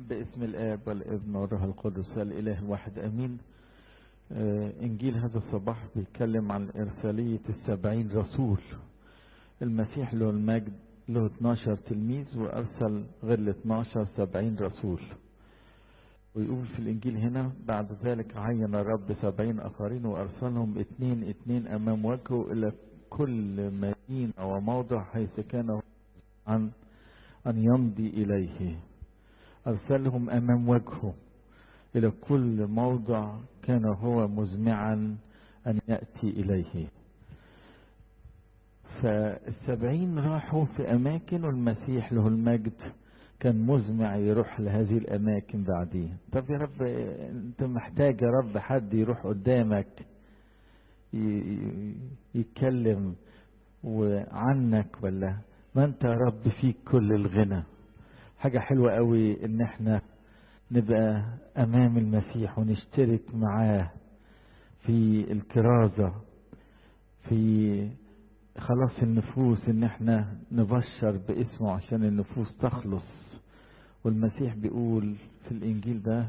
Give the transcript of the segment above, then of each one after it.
باسم الآب والابن والروح القدس الإله الواحد أمين آه إنجيل هذا الصباح بيتكلم عن إرسالية السبعين رسول المسيح له المجد له 12 تلميذ وأرسل غير ال 12 70 رسول ويقول في الإنجيل هنا بعد ذلك عين الرب سبعين آخرين وأرسلهم اثنين اثنين أمام وجهه إلى كل مدينة وموضع حيث كان عن أن يمضي إليه أرسلهم أمام وجهه إلى كل موضع كان هو مزمعا أن يأتي إليه فالسبعين راحوا في أماكن والمسيح له المجد كان مزمع يروح لهذه الأماكن بعدين طب يا رب أنت محتاج يا رب حد يروح قدامك يتكلم وعنك ولا ما أنت يا رب فيك كل الغنى حاجة حلوة قوي إن احنا نبقى أمام المسيح ونشترك معاه في الكرازة في خلاص النفوس ان احنا نبشر باسمه عشان النفوس تخلص والمسيح بيقول في الانجيل ده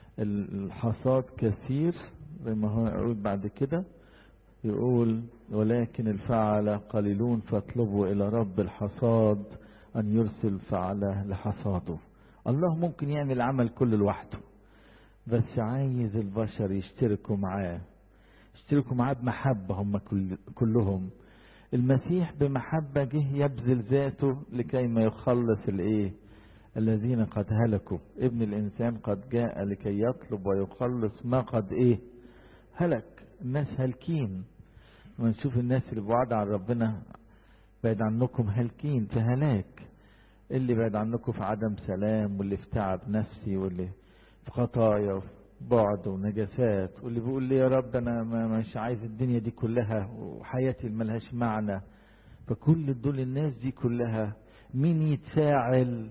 الحصاد كثير زي ما هو يقول بعد كده يقول ولكن الفعل قليلون فاطلبوا الى رب الحصاد ان يرسل فعله لحصاده الله ممكن يعمل عمل كله لوحده بس عايز البشر يشتركوا معاه يشتركوا معاه بمحبة هم كل كلهم المسيح بمحبة جه يبذل ذاته لكي ما يخلص الايه الذين قد هلكوا ابن الانسان قد جاء لكي يطلب ويخلص ما قد ايه هلك الناس هالكين ونشوف الناس اللي بعاد عن ربنا بعد عنكم هالكين في هلاك اللي بعد عنكم في عدم سلام واللي في تعب نفسي واللي في خطايا بعد ونجاسات واللي بيقول لي يا رب انا ما مش عايز الدنيا دي كلها وحياتي ملهاش معنى فكل دول الناس دي كلها مين يتفاعل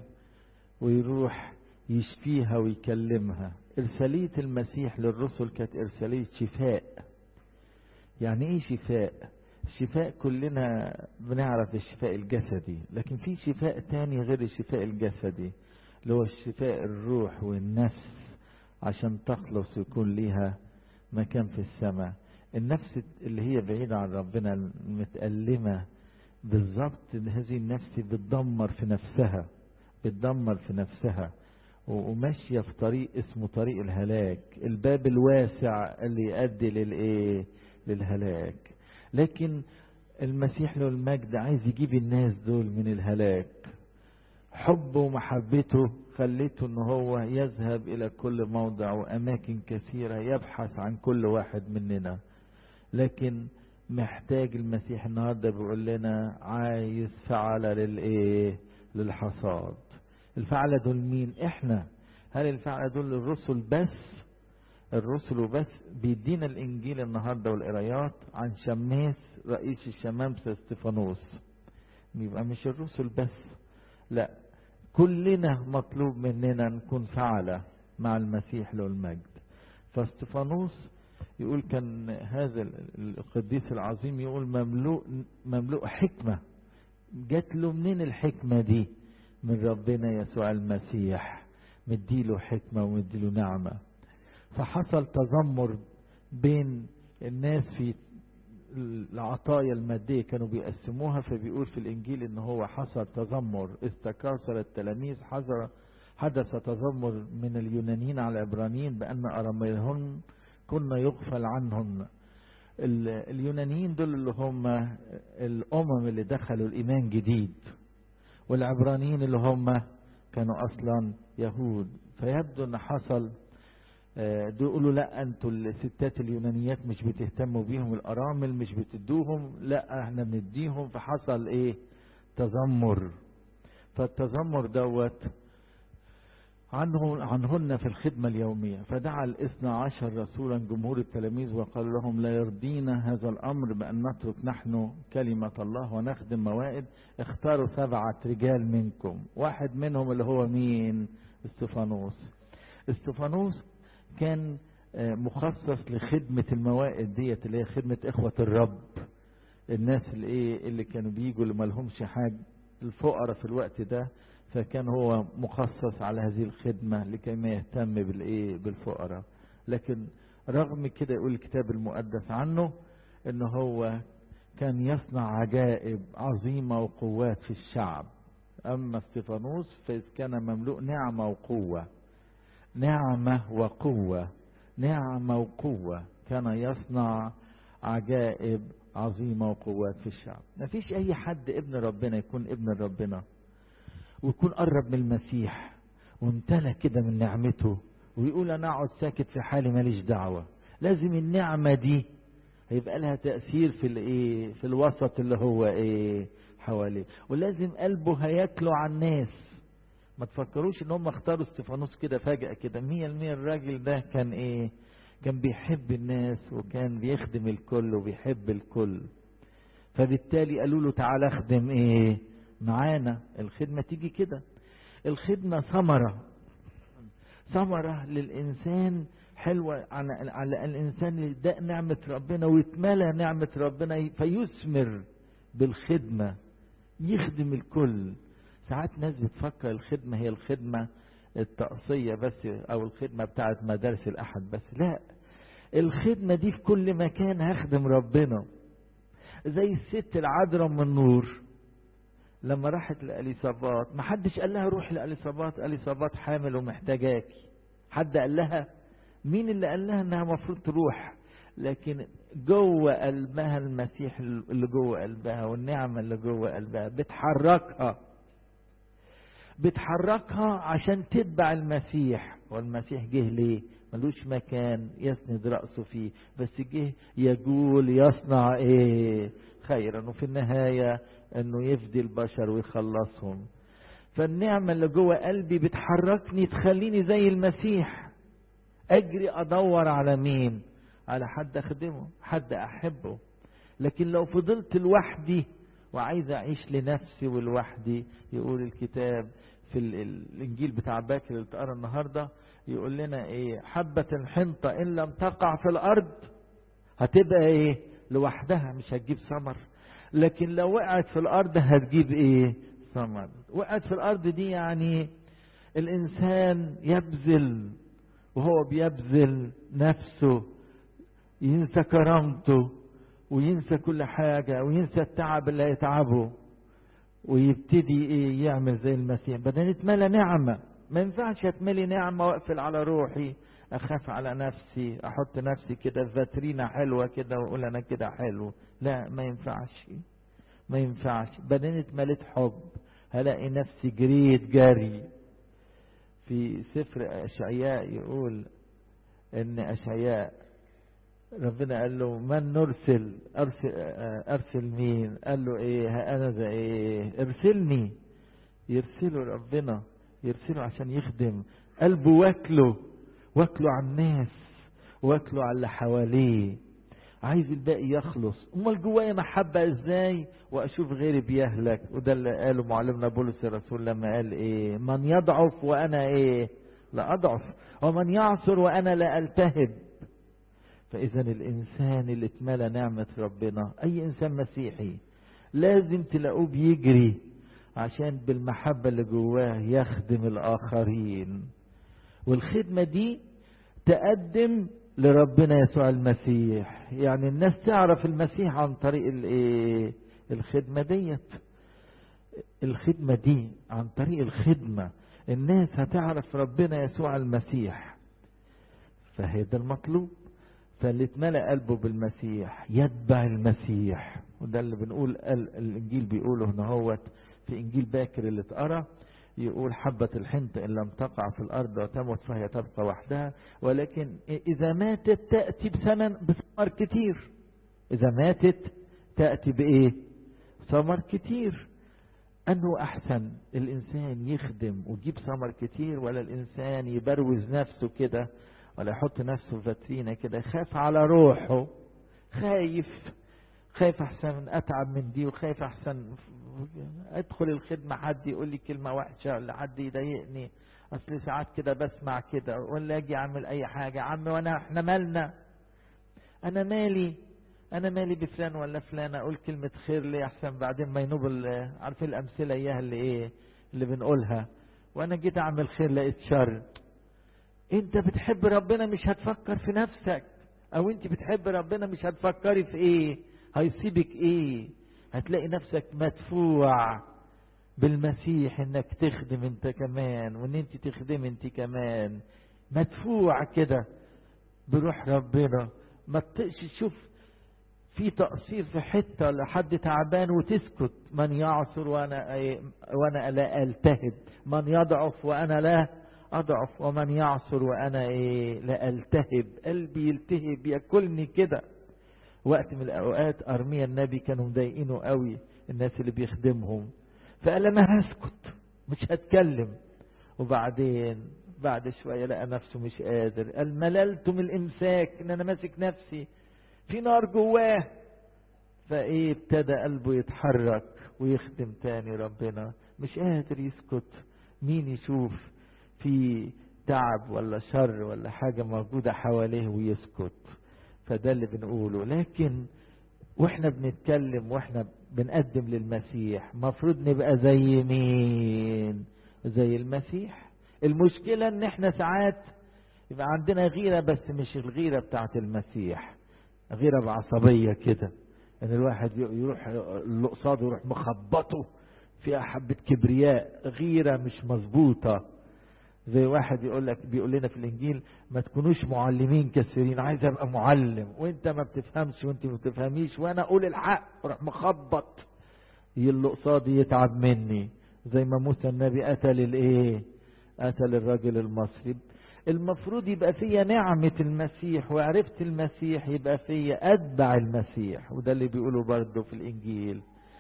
ويروح يشفيها ويكلمها ارسالية المسيح للرسل كانت ارسالية شفاء يعني ايه شفاء الشفاء كلنا بنعرف الشفاء الجسدي لكن في شفاء تاني غير الشفاء الجسدي اللي هو الشفاء الروح والنفس عشان تخلص ويكون ليها مكان في السماء النفس اللي هي بعيدة عن ربنا المتألمة بالظبط هذه النفس بتدمر في نفسها بتدمر في نفسها وماشية في طريق اسمه طريق الهلاك الباب الواسع اللي يؤدي للايه للهلاك لكن المسيح له المجد عايز يجيب الناس دول من الهلاك حبه ومحبته خليته ان هو يذهب الى كل موضع واماكن كثيره يبحث عن كل واحد مننا لكن محتاج المسيح النهارده بيقول لنا عايز فعل للايه للحصاد الفعل دول مين احنا هل الفعل دول الرسل بس الرسل وبس بيدينا الانجيل النهارده والقرايات عن شماس رئيس الشمامسه استفانوس يبقى مش الرسل بس لا كلنا مطلوب مننا نكون فعلة مع المسيح له المجد فاستفانوس يقول كان هذا القديس العظيم يقول مملوء مملوء حكمة جات له منين الحكمة دي من ربنا يسوع المسيح مديله حكمة ومديله نعمة فحصل تذمر بين الناس في العطايا المادية كانوا بيقسموها فبيقول في الإنجيل إن هو حصل تذمر استكاثر التلاميذ حذر حدث تذمر من اليونانيين على العبرانيين بأن أراميهن كنا يغفل عنهن اليونانيين دول اللي هم الأمم اللي دخلوا الإيمان جديد والعبرانيين اللي هم كانوا أصلا يهود فيبدو أن حصل دول يقولوا لا انتوا الستات اليونانيات مش بتهتموا بيهم الارامل مش بتدوهم لا احنا بنديهم فحصل ايه تذمر فالتذمر دوت عنه عنهن في الخدمة اليومية فدعا الاثنى عشر رسولا جمهور التلاميذ وقال لهم لا يرضينا هذا الأمر بأن نترك نحن كلمة الله ونخدم موائد اختاروا سبعة رجال منكم واحد منهم اللي هو مين استفانوس استفانوس كان مخصص لخدمة الموائد ديت اللي هي خدمة إخوة الرب الناس اللي إيه اللي كانوا بيجوا اللي مالهمش حاجة الفقراء في الوقت ده فكان هو مخصص على هذه الخدمة لكي ما يهتم بالايه بالفقراء لكن رغم كده يقول الكتاب المقدس عنه ان هو كان يصنع عجائب عظيمة وقوات في الشعب اما استفانوس فاذ كان مملوء نعمة وقوة نعمة وقوة نعمة وقوة كان يصنع عجائب عظيمة وقوات في الشعب ما فيش اي حد ابن ربنا يكون ابن ربنا ويكون قرب من المسيح وامتلى كده من نعمته ويقول انا اقعد ساكت في حالي ماليش دعوة لازم النعمة دي هيبقى لها تأثير في الايه في الوسط اللي هو ايه حواليه ولازم قلبه هياكله على الناس ما تفكروش ان هم اختاروا استفانوس كده فجأة كده مية المية الراجل ده كان ايه كان بيحب الناس وكان بيخدم الكل وبيحب الكل فبالتالي قالوا له تعالى اخدم ايه معانا الخدمة تيجي كده الخدمة ثمرة ثمرة للإنسان حلوة على, على الإنسان اللي ده نعمة ربنا ويتملى نعمة ربنا فيثمر بالخدمة يخدم الكل ساعات ناس بتفكر الخدمة هي الخدمة التقصية بس أو الخدمة بتاعت مدارس الأحد بس لا الخدمة دي في كل مكان هخدم ربنا زي الست العذراء من النور لما راحت لأليصابات ما حدش قال لها روح لأليصابات أليصابات حامل ومحتاجاكي حد قال لها مين اللي قال لها انها المفروض تروح لكن جوه قلبها المسيح اللي جوه قلبها والنعمة اللي جوه قلبها بتحركها بتحركها عشان تتبع المسيح والمسيح جه ليه ملوش مكان يسند رأسه فيه بس جه يقول يصنع ايه خيرا وفي النهاية انه يفدي البشر ويخلصهم فالنعمة اللي جوه قلبي بتحركني تخليني زي المسيح اجري ادور على مين على حد اخدمه حد احبه لكن لو فضلت لوحدي وعايز اعيش لنفسي ولوحدي يقول الكتاب في الانجيل بتاع باكر اللي اتقرا النهارده يقول لنا ايه حبة الحنطة ان لم تقع في الارض هتبقى ايه لوحدها مش هتجيب ثمر لكن لو وقعت في الارض هتجيب ايه ثمر وقعت في الارض دي يعني الانسان يبذل وهو بيبذل نفسه ينسى كرامته وينسى كل حاجة وينسى التعب اللي هيتعبه ويبتدي ايه يعمل زي المسيح بدل اتملى نعمة ما ينفعش اتملي نعمة واقفل على روحي اخاف على نفسي احط نفسي كده في فاترينا حلوة كده واقول انا كده حلو لا ما ينفعش ما ينفعش بعدين اتمليت حب هلاقي نفسي جريت جري في سفر اشعياء يقول ان اشعياء ربنا قال له من نرسل ارسل, أرسل مين قال له ايه ها انا ذا ايه ارسلني يرسله ربنا يرسله عشان يخدم قلبه واكله واكله على الناس واكله على اللي حواليه عايز الباقي يخلص امال جوايا محبه ازاي واشوف غيري بيهلك وده اللي قاله معلمنا بولس الرسول لما قال ايه من يضعف وانا ايه لا اضعف ومن يعصر وانا لا التهب فاذا الانسان اللي اتملى نعمه ربنا اي انسان مسيحي لازم تلاقوه بيجري عشان بالمحبه اللي جواه يخدم الاخرين والخدمه دي تقدم لربنا يسوع المسيح يعني الناس تعرف المسيح عن طريق الايه الخدمه ديت الخدمه دي عن طريق الخدمه الناس هتعرف ربنا يسوع المسيح فهي ده المطلوب فاللي اتملى قلبه بالمسيح يتبع المسيح وده اللي بنقول الانجيل بيقوله هنا هوت في انجيل باكر اللي اتقرا يقول حبة الحنط إن لم تقع في الأرض وتموت فهي تبقى وحدها ولكن إذا ماتت تأتي بثمن بثمر كتير إذا ماتت تأتي بإيه؟ ثمر كتير أنه أحسن الإنسان يخدم ويجيب ثمر كتير ولا الإنسان يبروز نفسه كده ولا يحط نفسه في فاترينة كده خاف على روحه خايف خايف احسن اتعب من دي وخايف احسن ادخل الخدمة حد يقول لي كلمة وحشة ولا حد يضايقني اصل ساعات كده بسمع كده ولا اجي اعمل اي حاجة عم وانا احنا مالنا انا مالي انا مالي بفلان ولا فلان اقول كلمة خير ليه احسن بعدين ما ينوب عارفين الامثلة اياها اللي ايه اللي بنقولها وانا جيت اعمل خير لقيت شر انت بتحب ربنا مش هتفكر في نفسك او انت بتحب ربنا مش هتفكري في ايه هيصيبك ايه هتلاقي نفسك مدفوع بالمسيح انك تخدم انت كمان وان انت تخدم انت كمان مدفوع كده بروح ربنا ما تطقش تشوف في تقصير في حته ولا حد تعبان وتسكت من يعصر وانا وانا لا التهب من يضعف وانا لا اضعف ومن يعصر وانا ايه لا التهب قلبي يلتهب ياكلني كده وقت من الاوقات ارميا النبي كانوا مضايقينه قوي الناس اللي بيخدمهم فقال انا هسكت مش هتكلم وبعدين بعد شويه لقى نفسه مش قادر قال مللت من الامساك ان انا ماسك نفسي في نار جواه فايه ابتدى قلبه يتحرك ويخدم تاني ربنا مش قادر يسكت مين يشوف في تعب ولا شر ولا حاجة موجودة حواليه ويسكت فده اللي بنقوله لكن واحنا بنتكلم واحنا بنقدم للمسيح مفروض نبقى زي مين زي المسيح المشكلة ان احنا ساعات يبقى عندنا غيرة بس مش الغيرة بتاعت المسيح غيرة بعصبية كده ان الواحد يروح اللي قصاده يروح مخبطه فيها حبة كبرياء غيرة مش مظبوطة زي واحد يقول لك بيقول لنا في الانجيل ما تكونوش معلمين كثيرين عايز ابقى معلم وانت ما بتفهمش وانت ما بتفهميش وانا اقول الحق اروح مخبط اللي قصادي يتعب مني زي ما موسى النبي قتل الايه قتل الراجل المصري المفروض يبقى فيا نعمة المسيح وعرفت المسيح يبقى فيا أتبع المسيح وده اللي بيقوله برضه في الإنجيل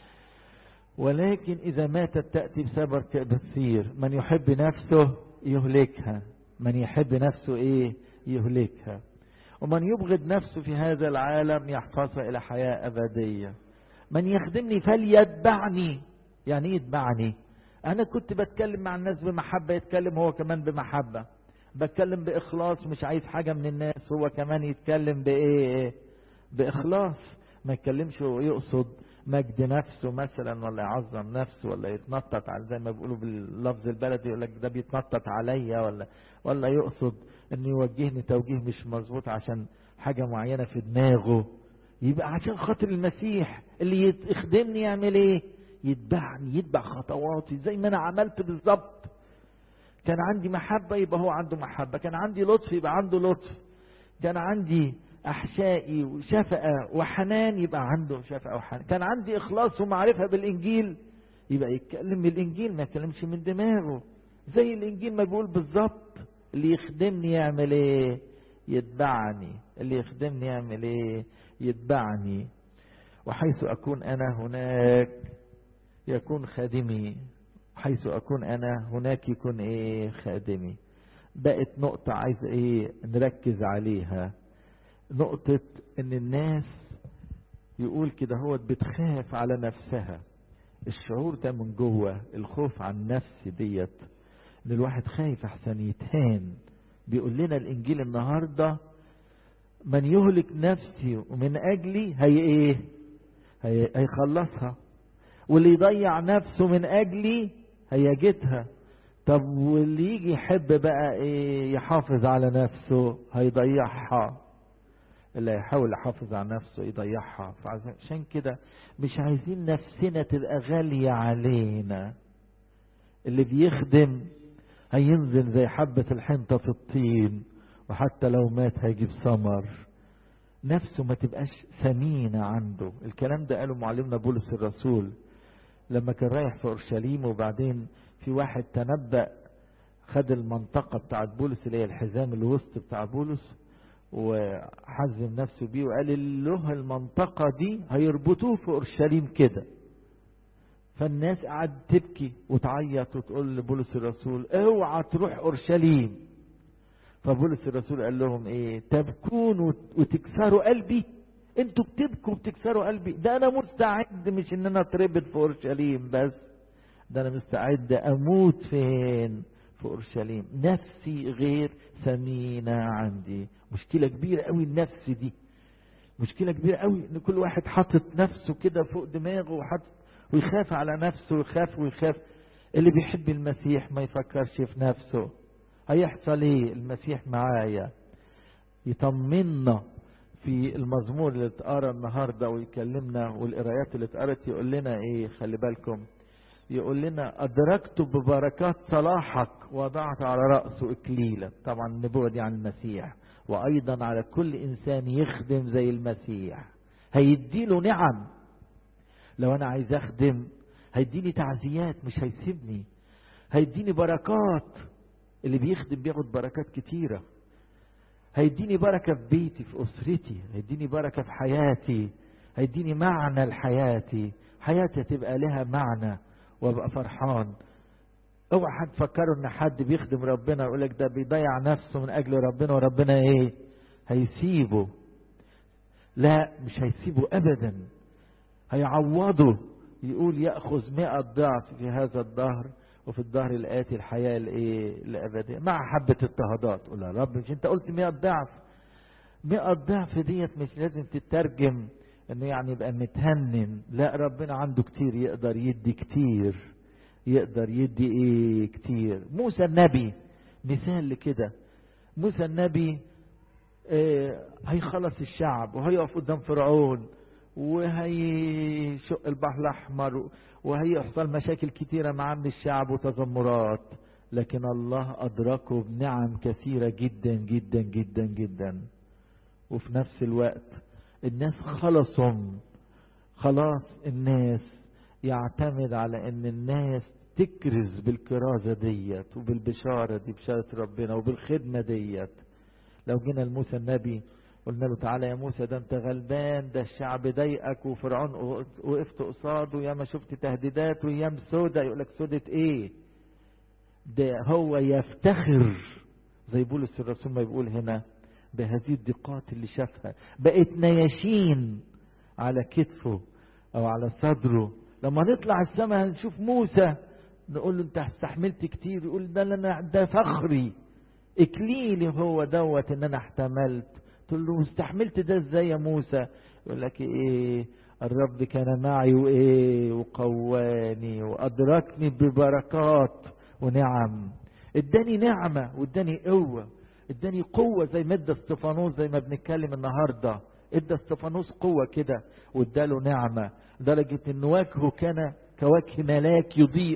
ولكن إذا ماتت تأتي بسبب كثير من يحب نفسه يهلكها من يحب نفسه إيه يهلكها ومن يبغض نفسه في هذا العالم يحفظها إلى حياة أبدية من يخدمني فليتبعني يعني ايه يتبعني انا كنت بتكلم مع الناس بمحبة يتكلم هو كمان بمحبة بتكلم باخلاص مش عايز حاجة من الناس هو كمان يتكلم بايه باخلاص ما يتكلمش ويقصد مجد نفسه مثلا ولا يعظم نفسه ولا يتنطط على زي ما بيقولوا باللفظ البلدي يقول لك ده بيتنطط عليا ولا ولا يقصد انه يوجهني توجيه مش مظبوط عشان حاجة معينة في دماغه يبقى عشان خاطر المسيح اللي يخدمني يعمل ايه يتبعني يتبع خطواتي زي ما انا عملت بالظبط كان عندي محبة يبقى هو عنده محبة كان عندي لطف يبقى عنده لطف كان عندي أحشائي وشفقة وحنان يبقى عنده شفقة وحنان كان عندي إخلاص ومعرفة بالإنجيل يبقى يتكلم بالإنجيل ما يتكلمش من دماغه زي الإنجيل ما بيقول بالظبط اللي يخدمني يعمل إيه يتبعني اللي يخدمني يعمل إيه يتبعني وحيث أكون أنا هناك يكون خادمي حيث أكون أنا هناك يكون إيه خادمي بقت نقطة عايز إيه نركز عليها نقطة إن الناس يقول كده هو بتخاف على نفسها الشعور ده من جوه الخوف عن نفسي ديت ان الواحد خايف احسن يتهان بيقول لنا الانجيل النهارده من يهلك نفسي ومن اجلي هي ايه هي هيخلصها واللي يضيع نفسه من اجلي هيجدها طب واللي يجي يحب بقى ايه يحافظ على نفسه هيضيعها اللي يحاول يحافظ على نفسه يضيعها فعشان كده مش عايزين نفسنا تبقى غالية علينا اللي بيخدم هينزل زي حبة الحنطة في الطين وحتى لو مات هيجيب ثمر نفسه ما تبقاش ثمينة عنده الكلام ده قاله معلمنا بولس الرسول لما كان رايح في اورشليم وبعدين في واحد تنبأ خد المنطقة بتاعت بولس اللي هي الحزام الوسط بتاع بولس وحزم نفسه بيه وقال له المنطقة دي هيربطوه في اورشليم كده فالناس قعدت تبكي وتعيط وتقول لبولس الرسول اوعى تروح اورشليم فبولس الرسول قال لهم ايه تبكون وتكسروا قلبي انتوا بتبكوا وبتكسروا قلبي ده انا مستعد مش ان انا اتربط في اورشليم بس ده انا مستعد اموت فين في اورشليم نفسي غير ثمينة عندي مشكلة كبيرة قوي النفس دي مشكلة كبيرة قوي ان كل واحد حاطط نفسه كده فوق دماغه وحاطط ويخاف على نفسه ويخاف ويخاف اللي بيحب المسيح ما يفكرش في نفسه هيحصل ايه المسيح معايا يطمنا في المزمور اللي اتقرا النهارده ويكلمنا والقرايات اللي اتقرت يقول لنا ايه خلي بالكم يقول لنا ادركت ببركات صلاحك وضعت على راسه اكليلا طبعا النبوه دي عن المسيح وايضا على كل انسان يخدم زي المسيح هيديله نعم لو انا عايز اخدم هيديني تعزيات مش هيسيبني هيديني بركات اللي بيخدم بياخد بركات كتيره هيديني بركة في بيتي في أسرتي هيديني بركة في حياتي هيديني معنى لحياتي حياتي تبقى لها معنى وابقى فرحان اوعى حد تفكروا ان حد بيخدم ربنا يقول لك ده بيضيع نفسه من اجل ربنا وربنا ايه هيسيبه لا مش هيسيبه ابدا هيعوضه يقول ياخذ مئة ضعف في هذا الدهر وفي الظهر الآتي الحياة الإيه الأبدية مع حبة اضطهادات قول يا رب مش أنت قلت 100 ضعف 100 ضعف ديت مش لازم تترجم إنه يعني يبقى متهنن لا ربنا عنده كتير يقدر يدي كتير يقدر يدي إيه كتير موسى النبي مثال لكده موسى النبي إيه هيخلص الشعب وهيقف قدام فرعون وهيشق البحر الأحمر وهيحصل مشاكل كتيرة مع من الشعب وتذمرات لكن الله أدركه بنعم كثيرة جدا جدا جدا جدا وفي نفس الوقت الناس خلصهم خلاص الناس يعتمد على ان الناس تكرز بالكرازة ديت وبالبشارة دي بشارة ربنا وبالخدمة ديت لو جينا لموسى النبي قلنا له تعالى يا موسى ده انت غلبان ده الشعب ضايقك وفرعون وقفت قصاده يا ما شفت تهديدات وايام سودة يقول لك سودة ايه ده هو يفتخر زي بولس الرسول ما بيقول هنا بهذه الدقات اللي شافها بقت نياشين على كتفه او على صدره لما نطلع السماء هنشوف موسى نقول له انت استحملت كتير يقول ده انا ده فخري اكليلي هو دوت ان انا احتملت تقول له استحملت ده ازاي يا موسى يقول لك ايه الرب كان معي وايه وقواني وادركني ببركات ونعم اداني نعمة واداني قوة اداني قوة زي ما ادى استفانوس زي ما بنتكلم النهاردة ادى استفانوس قوة كده واداله نعمة لدرجة ان وجهه كان كوجه ملاك يضيء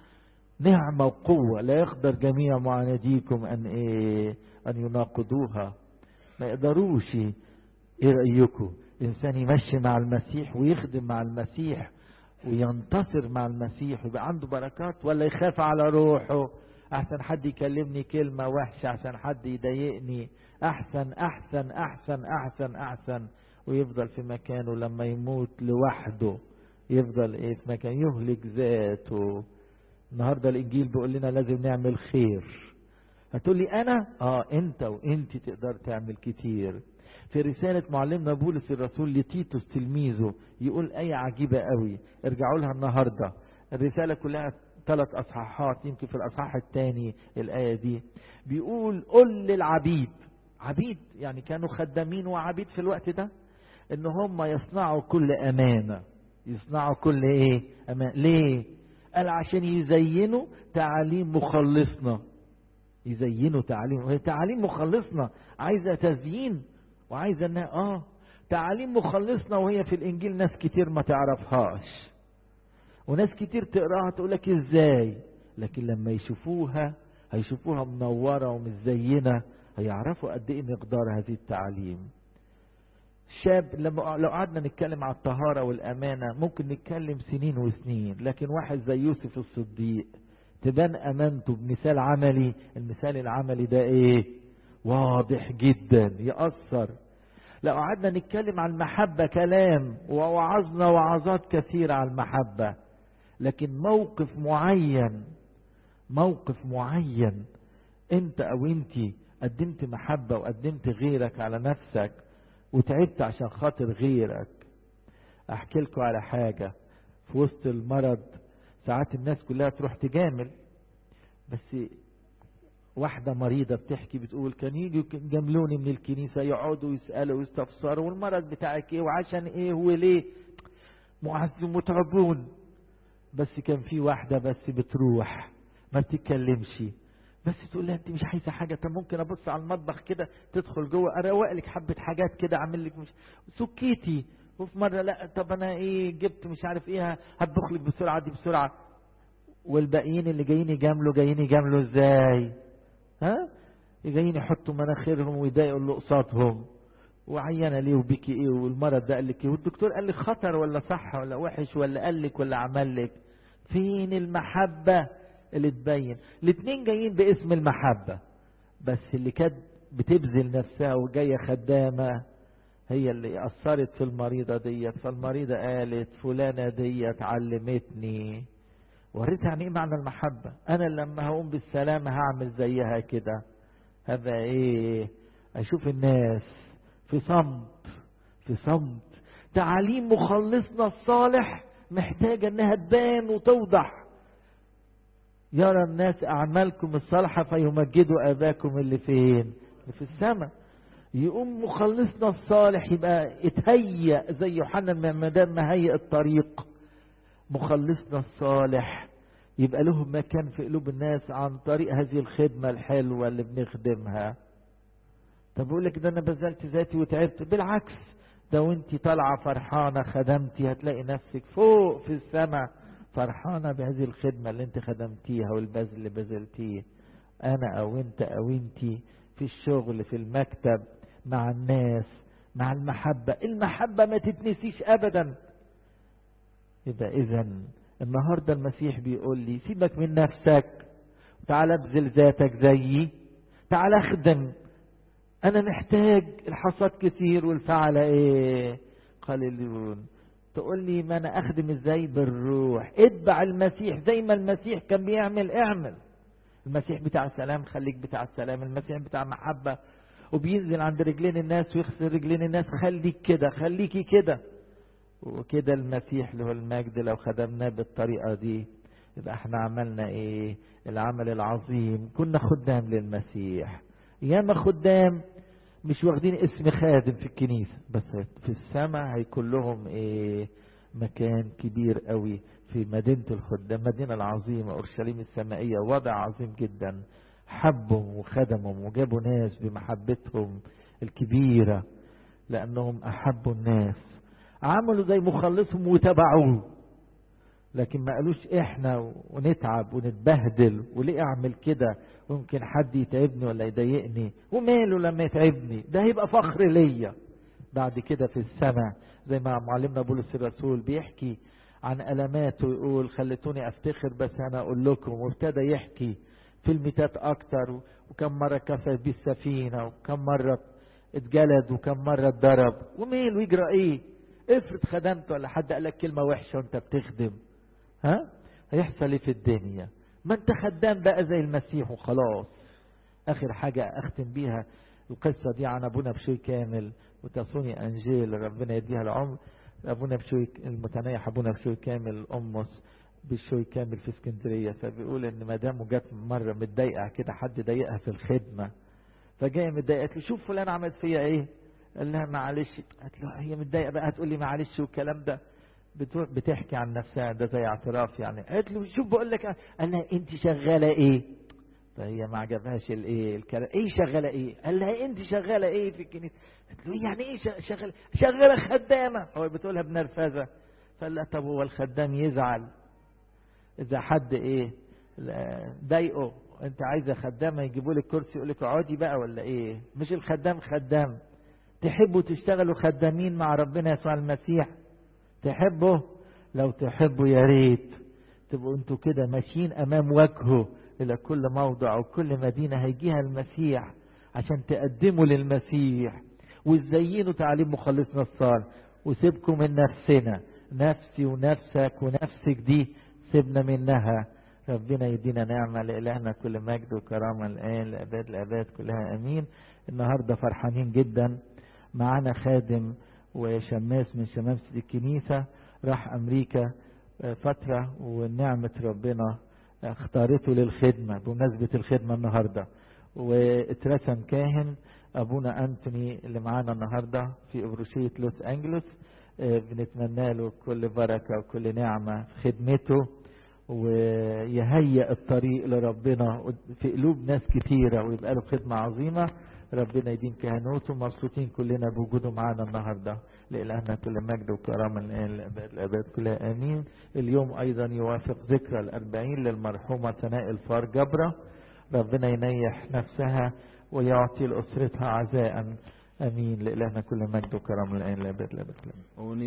نعمة وقوة لا يقدر جميع معانديكم ان ايه ان يناقضوها ما يقدروش ايه رأيكم انسان يمشي مع المسيح ويخدم مع المسيح وينتصر مع المسيح ويبقى عنده بركات ولا يخاف على روحه احسن حد يكلمني كلمة وحشة عشان حد يضايقني احسن احسن احسن احسن احسن ويفضل في مكانه لما يموت لوحده يفضل ايه في مكان يهلك ذاته النهارده الانجيل بيقول لنا لازم نعمل خير هتقول لي انا اه انت وانت تقدر تعمل كتير في رسالة معلمنا بولس الرسول لتيتوس تلميذه يقول آية عجيبة قوي ارجعوا لها النهاردة الرسالة كلها ثلاث أصحاحات يمكن في الأصحاح الثاني الآية دي بيقول قل للعبيد عبيد يعني كانوا خدامين وعبيد في الوقت ده ان هم يصنعوا كل أمانة يصنعوا كل ايه أمانة ليه قال عشان يزينوا تعاليم مخلصنا يزينوا تعاليم هي تعاليم مخلصنا عايزة تزيين وعايزة انها اه تعاليم مخلصنا وهي في الانجيل ناس كتير ما تعرفهاش وناس كتير تقراها تقول لك ازاي لكن لما يشوفوها هيشوفوها منورة ومزينة هيعرفوا قد ايه مقدار هذه التعاليم شاب لما لو قعدنا نتكلم على الطهارة والأمانة ممكن نتكلم سنين وسنين لكن واحد زي يوسف الصديق تبان أمانته بمثال عملي المثال العملي ده ايه واضح جدا يأثر لو قعدنا نتكلم عن المحبة كلام ووعظنا وعظات كثيرة على المحبة لكن موقف معين موقف معين انت او انت قدمت محبة وقدمت غيرك على نفسك وتعبت عشان خاطر غيرك احكي لكم على حاجة في وسط المرض ساعات الناس كلها تروح تجامل بس واحدة مريضة بتحكي بتقول كان يجوا جملوني من الكنيسة يقعدوا يسألوا ويستفسروا والمرض بتاعك ايه وعشان ايه وليه معز متعبون بس كان في واحدة بس بتروح ما بتتكلمش بس تقول لها انت مش عايزه حاجه طب ممكن ابص على المطبخ كده تدخل جوه اروق لك حبه حاجات كده اعمل لك مش سكيتي وفي مره لا طب انا ايه جبت مش عارف ايه هطبخ لك بسرعه دي بسرعه والباقيين اللي جايين يجاملوا جايين يجاملوا ازاي ها جايين يحطوا مناخيرهم ويضايقوا اللي قصادهم وعيانه ليه وبيكي ايه والمرض ده قال لك ايه والدكتور قال لك خطر ولا صح ولا وحش ولا قال لك ولا عمل لك فين المحبه اللي تبين الاثنين جايين باسم المحبة بس اللي كانت بتبذل نفسها وجاية خدامة هي اللي أثرت في المريضة ديت فالمريضة قالت فلانة ديت علمتني وريتها يعني ايه معنى المحبة انا لما هقوم بالسلامة هعمل زيها كده هذا ايه اشوف الناس في صمت في صمت تعاليم مخلصنا الصالح محتاجة انها تبان وتوضح يرى الناس أعمالكم الصالحة فيمجدوا أباكم اللي فين اللي في السماء يقوم مخلصنا الصالح يبقى اتهيأ زي يوحنا المعمدان ما هيئ الطريق مخلصنا الصالح يبقى له مكان في قلوب الناس عن طريق هذه الخدمة الحلوة اللي بنخدمها طب بقول لك ده انا بذلت ذاتي وتعبت بالعكس ده وانت طالعة فرحانة خدمتي هتلاقي نفسك فوق في السماء فرحانة بهذه الخدمة اللي انت خدمتيها والبذل اللي بذلتيه انا او انت او انتي في الشغل في المكتب مع الناس مع المحبة المحبة ما تتنسيش ابدا يبقى اذا النهاردة المسيح بيقول لي سيبك من نفسك تعال ابذل ذاتك زيي تعال اخدم انا محتاج الحصاد كتير والفعل ايه قليلون تقول لي ما انا اخدم ازاي بالروح اتبع المسيح زي ما المسيح كان بيعمل اعمل المسيح بتاع السلام خليك بتاع السلام المسيح بتاع محبة وبينزل عند رجلين الناس ويغسل رجلين الناس خليك كده خليكي كده وكده المسيح اللي هو المجد لو خدمناه بالطريقة دي يبقى احنا عملنا ايه العمل العظيم كنا خدام للمسيح ياما خدام مش واخدين اسم خادم في الكنيسة بس في السماء هيكون لهم ايه مكان كبير قوي في مدينة الخدام المدينة العظيمة أورشليم السمائية وضع عظيم جدا حبهم وخدمهم وجابوا ناس بمحبتهم الكبيرة لأنهم أحبوا الناس عملوا زي مخلصهم وتبعوه لكن ما قالوش احنا ونتعب ونتبهدل وليه اعمل كده ويمكن حد يتعبني ولا يضايقني وماله لما يتعبني ده هيبقى فخر ليا بعد كده في السماء زي ما معلمنا بولس الرسول بيحكي عن ألماته يقول خلتوني أفتخر بس أنا أقول لكم وابتدى يحكي في الميتات أكتر وكم مرة كسر بيه السفينة وكم مرة اتجلد وكم مرة اتضرب وماله يجرى ايه افرض خدمت ولا حد قال لك كلمة وحشة وانت بتخدم ها هيحصل ايه في الدنيا ما انت خدام بقى زي المسيح وخلاص اخر حاجة اختم بيها القصة دي عن ابونا بشوي كامل وتصوني انجيل ربنا يديها العمر ابونا بشوي المتنيح ابونا بشوي كامل امس بشوي كامل في اسكندرية فبيقول ان مدامه جت مرة متضايقة كده حد ضايقها في الخدمة فجاية متضايقة قالت له شوف فلان عملت فيا ايه قال لها معلش قالت له هي متضايقة بقى هتقول لي معلش والكلام ده بتحكي عن نفسها ده زي اعتراف يعني قالت له شوف بقول لك قال لها انت شغالة ايه فهي ما عجبهاش الايه الكلام ايه شغالة ايه قال لها انت شغالة ايه في الكنيسة قالت له يعني ايه شغالة شغالة خدامة هو بتقولها بنرفزة فقال لها طب هو الخدام يزعل اذا حد ايه ضايقه انت عايزه خدامه يجيبوا لك كرسي يقول لك اقعدي بقى ولا ايه مش الخدام خدام تحبوا تشتغلوا خدامين مع ربنا يسوع المسيح تحبوا لو تحبوا يا ريت تبقوا انتوا كده ماشيين امام وجهه الى كل موضع وكل مدينه هيجيها المسيح عشان تقدموا للمسيح وتزينوا تعليم مخلصنا الصالح وسيبكم من نفسنا نفسي ونفسك ونفسك دي سيبنا منها ربنا يدينا نعمة لإلهنا كل مجد وكرامة الآن لأباد الأباد كلها أمين النهاردة فرحانين جدا معانا خادم وشماس من شمامسة الكنيسة راح أمريكا فترة ونعمة ربنا اختارته للخدمة بمناسبة الخدمة النهاردة واترسم كاهن أبونا أنتوني اللي معانا النهاردة في أبروشية لوس أنجلوس بنتمنى له كل بركة وكل نعمة في خدمته ويهيئ الطريق لربنا في قلوب ناس كتيرة ويبقى له خدمة عظيمة ربنا يديم كهنوته مبسوطين كلنا بوجوده معانا النهاردة لإلهنا كل مجد وكرامة الآن لأبد الأبد كلها آمين اليوم أيضا يوافق ذكرى الأربعين للمرحومة ثناء الفار جبرة ربنا ينيح نفسها ويعطي لأسرتها عزاء أمين لإلهنا كل مجد وكرامة الآن لأبد الأبد